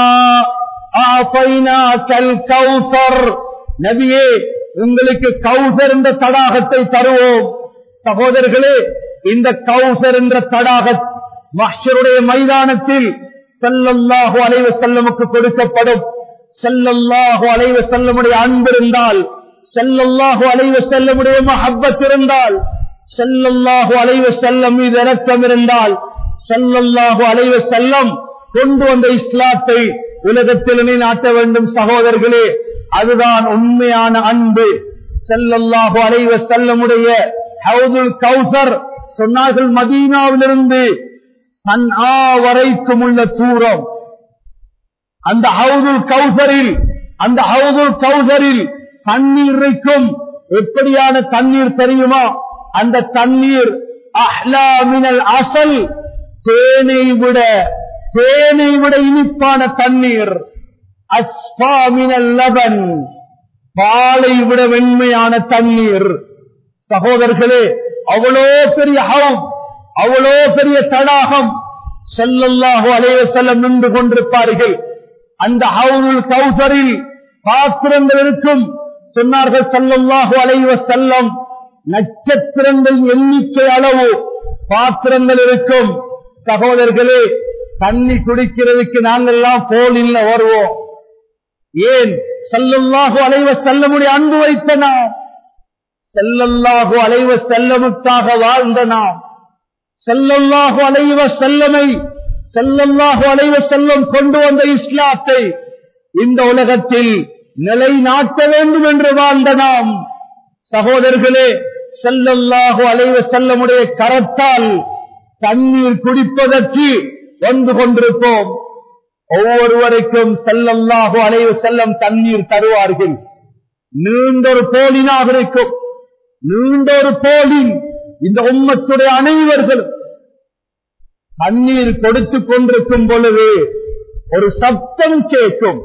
கௌசர் நபியே உங்களுக்கு கௌசர் என்ற தடாகத்தை தருவோம் சகோதரர்களே இந்த கௌசர் என்ற தடாக மஷருடைய மைதானத்தில் செல்லல்லாஹு அலைவ செல்லமுக்கு கொடுக்கப்படும் செல்லல்லாஹு அலைவ செல்லமுடைய அன்பு இருந்தால் செல்லல்லாஹு அலைவ செல்லமுடைய மஹப்பத் இருந்தால் செல்லல்லாஹு அலைவ செல்லம் மீது இறக்கம் இருந்தால் செல்லல்லாஹு அலைவ செல்லம் கொண்டு வந்த இஸ்லாத்தை உலகத்தில் நாட்ட வேண்டும் சகோதரர்களே அதுதான் உண்மையான அன்பு செல்லல்லாஹு அலைவ செல்லமுடைய ஹவுதுல் கௌசர் சொன்னார்கள் மதீனாவிலிருந்து சன்ஆ வரைக்கும் உள்ள தூரம் அந்த ஹவுதுல் கௌசரில் அந்த ஹவுதுல் கௌசரில் தண்ணீர் இருக்கும் எப்படியான தண்ணீர் தெரியுமா அந்த தண்ணீர் அஹ்லாமினல் அசல் தேனை விட தேனை விட இனிப்பான தண்ணீர் அஸ்பாமினல் லபன் பாலை விட வெண்மையான தண்ணீர் சகோதரர்களே அவ்வளோ பெரிய ஹவம் அவ்வளோ பெரிய தடாகம் செல்லல்லாஹு அலைய செல்லம் நின்று கொண்டிருப்பார்கள் அந்த ஹவுனுல் கௌசரில் பாத்திரங்கள் இருக்கும் சொன்னார்கள் செல்லல்லாஹு அலைவ செல்லம் நட்சத்திரங்கள் எண்ணிக்கை அளவு பாத்திரங்கள் இருக்கும் சகோதரர்களே தண்ணி குடிக்கிறதுக்கு நாங்கெல்லாம் போலில் வருவோம் ஏன் செல்லல்லாஹு அலைவ செல்லமுடைய அன்பு வைத்த நாம் செல்லல்லாஹு அலைவ செல்லமுக்காக வாழ்ந்த நாம் செல்லல்லாஹு அலைவ செல்லமை செல்லல்லாஹு அலைவ செல்லம் கொண்டு வந்த இஸ்லாத்தை இந்த உலகத்தில் நிலைநாட்ட வேண்டும் என்று வாழ்ந்த நாம் சகோதரர்களே செல்லல்லாஹு அலைவ செல்லமுடைய கரத்தால் தண்ணீர் குடிப்பதற்கு வந்து கொண்டிருப்போம் ஒவ்வொருவருக்கும் செல்லல்லாஹு அலைவ செல்லம் தண்ணீர் தருவார்கள் நீண்ட ஒரு போலினாக இருக்கும் நீண்ட ஒரு போலின் இந்த உம்மத்துடைய அனைவர்களும் தண்ணீர் கொடுத்து கொண்டிருக்கும் பொழுது ஒரு சப்தம் கேட்கும்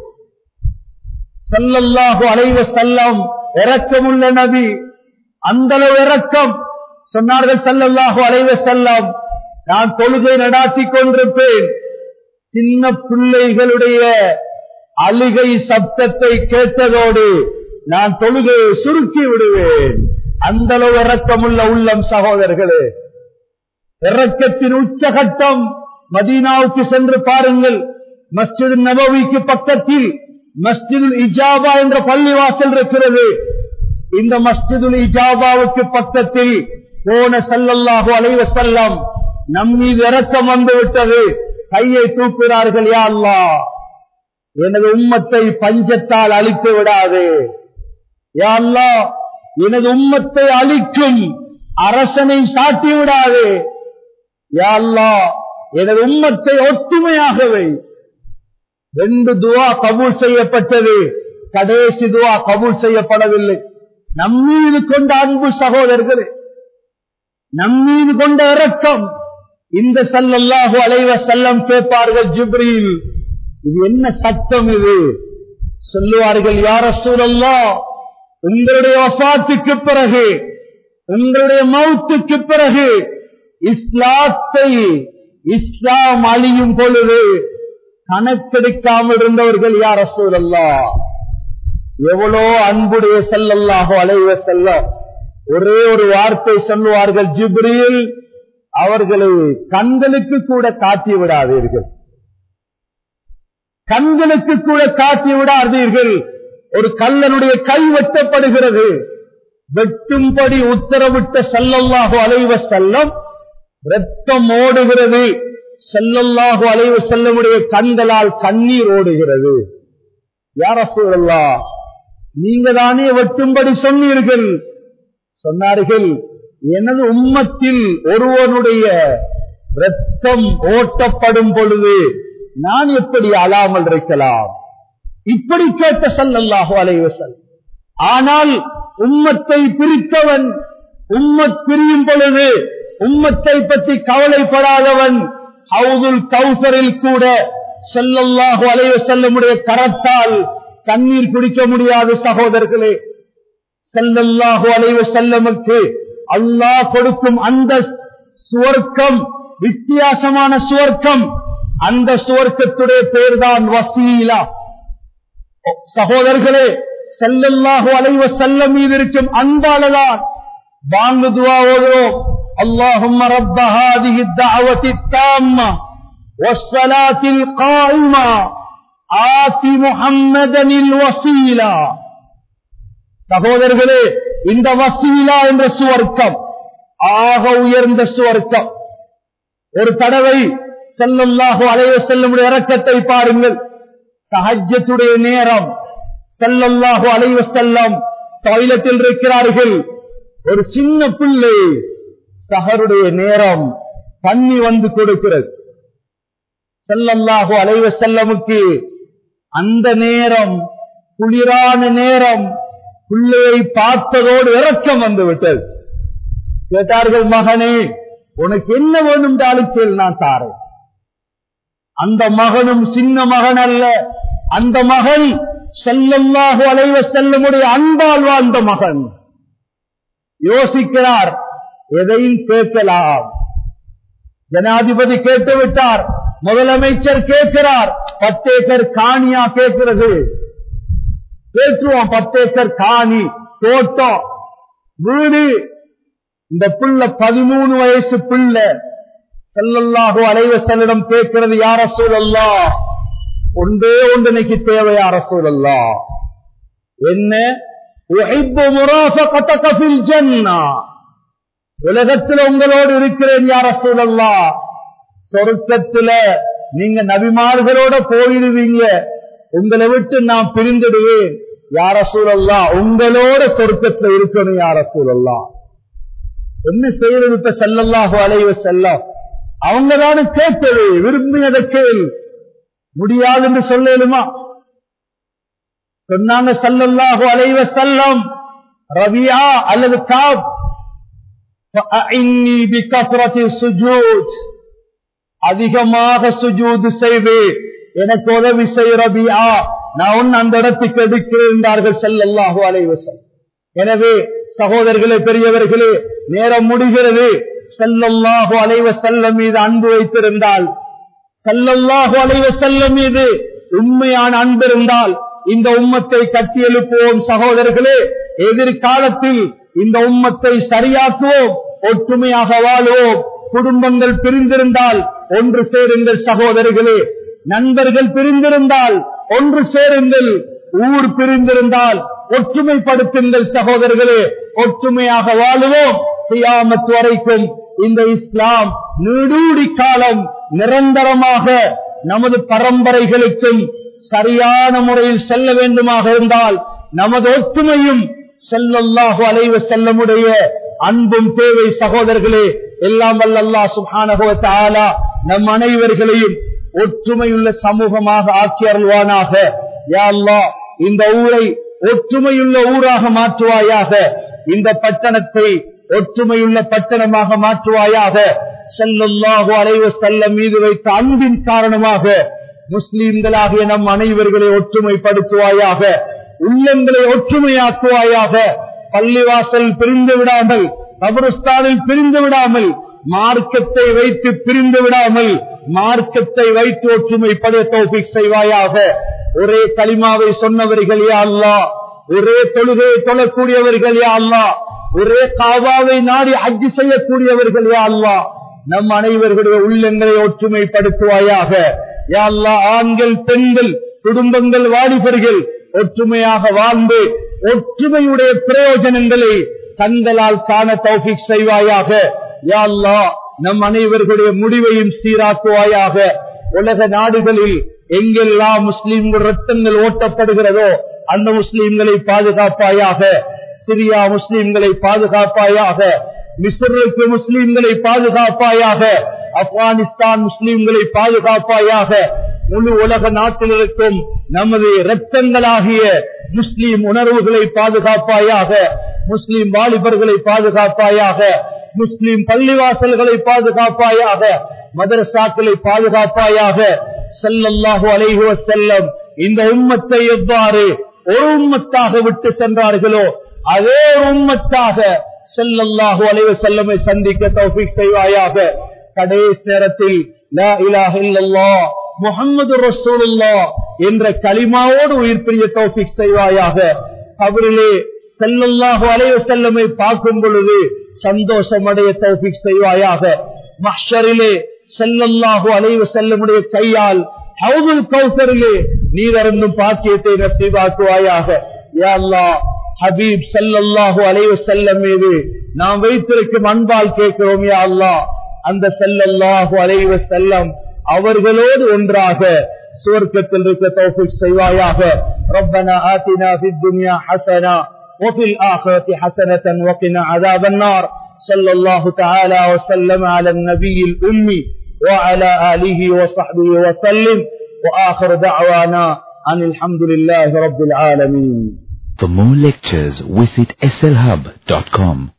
செல்லல்லாஹு அலைவ செல்லம் இறக்கமுள்ள நபி அந்த இறக்கம் சொன்னார்கள் செல்லல்லாஹு அலைவ செல்லம் நான் தொழுகை நடாத்தி கொண்டிருப்பேன் சின்ன பிள்ளைகளுடைய அழுகை சப்தத்தை கேட்டதோடு நான் தொழுகையை சுருக்கி விடுவேன் அந்த அளவு இறக்கமுள்ள உள்ளம் சகோதரர்களே இறக்கத்தின் உச்சகட்டம் மதீனாவுக்கு சென்று பாருங்கள் மஸ்ஜித் நபவிக்கு பக்கத்தில் மஸ்ஜிதுல் இஜாபா என்ற பள்ளிவாசல் இருக்கிறது இந்த மஸ்ஜிதுல் இஜாபாவுக்கு பக்கத்தில் போன செல்லல்லாஹோ அலைவ செல்லம் நம் மீது இறக்கம் வந்து விட்டது கையை தூக்குகிறார்கள் யா அல்லா எனது உம்மத்தை பஞ்சத்தால் அழித்து விடாது யா அல்லா எனது உம்மத்தை அழிக்கும் அரசனை சாட்டி விடாது யா அல்லா எனது உம்மத்தை ஒத்துமையாகவே ரெண்டு துவா கபூல் செய்யப்பட்டது கடைசி துவா கபூல் செய்யப்படவில்லை நம்மீது கொண்ட அன்பு சகோதரர்களே நம்மீது கொண்ட இரக்கம் இந்த சல்லல்லாஹு அலைவ செல்லம் கேட்பார்கள் ஜிப்ரீல் இது என்ன சட்டம் இது சொல்லுவார்கள் யார சூழல்லா உங்களுடைய வசாத்துக்கு பிறகு உங்களுடைய மௌத்துக்கு பிறகு இஸ்லாத்தை இஸ்லாம் அழியும் பொழுது கணக்கெடுக்காமல் இருந்தவர்கள் யார் சூழல்லா எவ்வளோ அன்புடைய செல்லல்லாகோ அலைவ செல்ல ஒரே ஒரு வார்த்தை சொல்லுவார்கள் ஜிப்ரியில் அவர்களை கண்களுக்கு கூட காட்டி விடாதீர்கள் கண்களுக்கு கூட காட்டி விடாதீர்கள் ஒரு கல்லனுடைய கை வெட்டப்படுகிறது வெட்டும்படி உத்தரவிட்ட செல்லல்லாஹு அலைவ செல்லம் ரத்தம் ஓடுகிறது செல்லல்லாஹு அலைவ செல்லமுடைய கண்களால் கண்ணீர் ஓடுகிறது யார சூழல்லா நீங்க தானே வெட்டும்படி சொன்னீர்கள் சொன்னார்கள் எனது உம்மத்தில் ஒருவனுடைய ரத்தம் ஓட்டப்படும் பொழுது நான் எப்படி அழாமல் இருக்கலாம் இப்படி கேட்ட சல்லல்லாஹு அலைவசல் ஆனால் உம்மத்தை பிரித்தவன் உம்மத் பிரியும் பொழுது உம்மத்தை பற்றி கவலைப்படாதவன் ஹவுதுல் கௌசரில் கூட செல்லல்லாஹு அலைவ செல்லமுடைய கரத்தால் தண்ணீர் குடிக்க முடியாது சகோதரர்களே செல்லல்லாஹு அலைவ செல்லமுக்கு அல்லாஹ் கொடுக்கும் அந்த சுவர்க்கம் வித்தியாசமான சுவர்க்கம் அந்த சுவர்க்கத்துடைய பேர்தான் வசீலா சகோதரர்களே செல்லல்லாஹு அலைவ செல்ல மீது இருக்கும் அன்பாலதான் வாங்கு துவாவோதும் اللهم رب هذه الدعوة التامة والصلاة القائمة آت محمدا الوسيلة சகோதரர்களே இந்த வசீலா என்ற சுவர்க்கம் ஆக உயர்ந்த சுவர்க்கம் ஒரு தடவை செல்லல்லாஹு அலைவ செல்லும் இறக்கத்தை பாருங்கள் சஹஜத்துடைய நேரம் செல்லல்லாஹு அலைவ செல்லம் டாய்லெட்டில் இருக்கிறார்கள் ஒரு சின்ன பிள்ளை சகருடைய நேரம் தண்ணி வந்து கொடுக்கிறது செல்லல்லாஹு அலைவ செல்லமுக்கு அந்த நேரம் குளிரான நேரம் பிள்ளையை பார்த்ததோடு இறக்கம் வந்து விட்டது கேட்டார்கள் மகனே உனக்கு என்ன வேணும் அளிச்சல் நான் தாரேன் அந்த மகனும் சின்ன மகன் அல்ல அந்த மகன் செல்லல்லாஹு அலைவ செல்லமுடைய அன்பால் வாழ்ந்த மகன் யோசிக்கிறார் எதையும் கேட்கலாம் ஜனாதிபதி கேட்டுவிட்டார் முதலமைச்சர் கேட்கிறார் பத்து ஏக்கர் காணியா கேட்கிறது கேட்டுருவோம் பத்து ஏக்கர் காணி தோட்டம் வீடு இந்த பிள்ளை பதிமூணு வயசு பிள்ளை செல்லல்லாகோ அலைவ செல்லிடம் கேட்கிறது யார சூழல்லா ஒன்றே ஒன்று இன்னைக்கு தேவை யார சூழல்லா என்ன உலகத்தில் உங்களோடு இருக்கிறேன் யார சூழல்லா சொருக்கத்துல நீங்க நபிமார்களோட போயிடுவீங்க உங்களை விட்டு நான் பிரிந்துடுவேன் யார சூழல்லா உங்களோட சொருக்கத்துல இருக்கணும் யார சூழல்லா என்ன செய்யறது இப்ப செல்லல்லாஹோ அலைவ செல்லம் அவங்கதானே கேட்டது விரும்பினதை கேள் முடியாது என்று சொல்லலுமா சொன்னாங்க சல்லல்லாஹு அலைவ செல்லம் ரவியா அல்லது காப் அதிகமாக சுஜூது செய்து எனக்கு உதவி செய் ரபியா நான் உன் அந்த இடத்துக்கு எடுக்கிறார்கள் செல்லல்லாஹு அலைவசம் எனவே சகோதரர்களே பெரியவர்களே நேரம் முடிகிறது செல்லல்லாஹு அலைவ செல்ல மீது அன்பு வைத்திருந்தால் செல்லல்லாஹு அலைவ செல்ல மீது உண்மையான அன்பு இருந்தால் இந்த உம்மத்தை கட்டி எழுப்புவோம் சகோதரர்களே எதிர்காலத்தில் இந்த உம்மத்தை சரியாக்குவோம் ஒற்றுமையாக வாழுவோம் குடும்பங்கள் பிரிந்திருந்தால் ஒன்று சேருங்கள் சகோதரர்களே நண்பர்கள் பிரிந்திருந்தால் ஒன்று சேருங்கள் ஊர் பிரிந்திருந்தால் ஒற்றுமைப்படுத்துங்கள் சகோதரர்களே ஒற்றுமையாக வாழுவோம் கியாமத் வரைக்கும் இந்த இஸ்லாம் நீடூடி காலம் நிரந்தரமாக நமது பரம்பரைகளுக்கும் சரியான முறையில் செல்ல வேண்டுமாக இருந்தால் நமது ஒற்றுமையும் செல்லல்லாஹு அலைவ செல்லமுடைய அன்பும் தேவை சகோதரர்களே எல்லாம் வல்லல்லா சுபானகோத்தாலா நம் அனைவர்களையும் ஒற்றுமையுள்ள சமூகமாக ஆக்கி அருள்வானாக யா அல்லாஹ் இந்த ஊரை ஒற்றுமையுள்ள ஊராக மாற்றுவாயாக இந்த பட்டணத்தை ஒற்றுமையுள்ள பட்டணமாக மாற்றுவாயாக செல்லல்லாஹு அலைவ செல்லம் மீது வைத்த அன்பின் காரணமாக முஸ்லீம்களாகிய நம் அனைவர்களை ஒற்றுமைப்படுத்துவாயாக உள்ளங்களை ஒற்றுமையாக்குவாயாக பள்ளிவாசல் பிரிந்து விடாமல் கபருஸ்தானில் பிரிந்து விடாமல் மார்க்கத்தை வைத்து பிரிந்து விடாமல் மார்க்கத்தை வைத்து ஒற்றுமைப்பட தோபிக் செய்வாயாக ஒரே களிமாவை சொன்னவர்கள் யா அல்லா ஒரே தொழுகையை தொழக்கூடியவர்கள் யா அல்லா ஒரே காவாவை நாடி அஜி செய்யக்கூடியவர்கள் யா அல்லா நம் அனைவர்களுடைய உள்ளங்களை ஒற்றுமைப்படுத்துவாயாக யா அல்லா ஆண்கள் பெண்கள் குடும்பங்கள் வாலிபர்கள் ஒற்றுமையாக வாழ்ந்து ஒற்றுமையுடைய பிரயோஜனங்களை கண்களால் காண தௌஃபிக் செய்வாயாக யா அல்லாஹ் நம் அனைவர்களுடைய முடிவையும் சீராக்குவாயாக உலக நாடுகளில் எங்கெல்லாம் முஸ்லிம்கள் ரத்தங்கள் ஓட்டப்படுகிறதோ அந்த முஸ்லிம்களை பாதுகாப்பாயாக சிரியா முஸ்லிம்களை பாதுகாப்பாயாக மிஸ்ருக்கு முஸ்லிம்களை பாதுகாப்பாயாக ஆப்கானிஸ்தான் முஸ்லிம்களை பாதுகாப்பாயாக முழு உலக நாட்டில் இருக்கும் நமது இரத்தங்களாகிய முஸ்லிம் உணர்வுகளை பாதுகாப்பாயாக முஸ்லிம் வாலிபர்களை பாதுகாப்பாயாக முஸ்லிம் பள்ளிவாசல்களை பாதுகாப்பாயாக மதரசாக்களை பாதுகாப்பாயாக செல்லல்லாஹு அலைஹி வஸல்லம் இந்த உம்மத்தை எவ்வாறு ஒரு உம்மத்தாக விட்டு சென்றார்களோ அதே ஒரு உம்மத்தாக செல்லல்லாஹு அலைஹி வஸல்லமை சந்திக்க தௌஃபீக் செய்வாயாக கடைசி நேரத்தில் லா இலாஹ இல்லல்லாஹ் முஹம்மது ரசூலுல்லாஹ் என்ற கலிமாவோடு உயிர் பிரிய தௌஃபீக் செய்வாயாக அவரிலே செல்லல்லாஹு அலைஹி வஸல்லமை பார்க்கும் பொழுது சந்தோஷம் அடைய தௌஃபீக் செய்வாயாக மஹ்ஷரிலே செல்லல்லாஹு அலைஹி வஸல்லமுடைய கையால் ஹவுதுல் கௌசரிலே நீரருந்தும் பாக்கியத்தை நசீபாக்குவாயாக யா அல்லாஹ் ஹபீப் ஸல்லல்லாஹு அலைஹி வஸல்லம் மீது நாம் வைத்திருக்கும் அன்பால் கேட்கிறோம் யா அல்லாஹ் அந்த ஸல்லல்லாஹு அலைஹி வஸல்லம் அவர்களோடு ஒன்றாக சுவர்க்கத்தில் இருக்க தௌஃபீக் செய்வாயாக ربنا آتنا في الدنيا حسنة وفي الآخرة حسنة وقنا عذاب النار صلى الله تعالى وسلم على النبي الأمي وعلى آله وصحبه وسلم وآخر دعوانا أن الحمد لله رب العالمين For more lectures, visit slhub.com.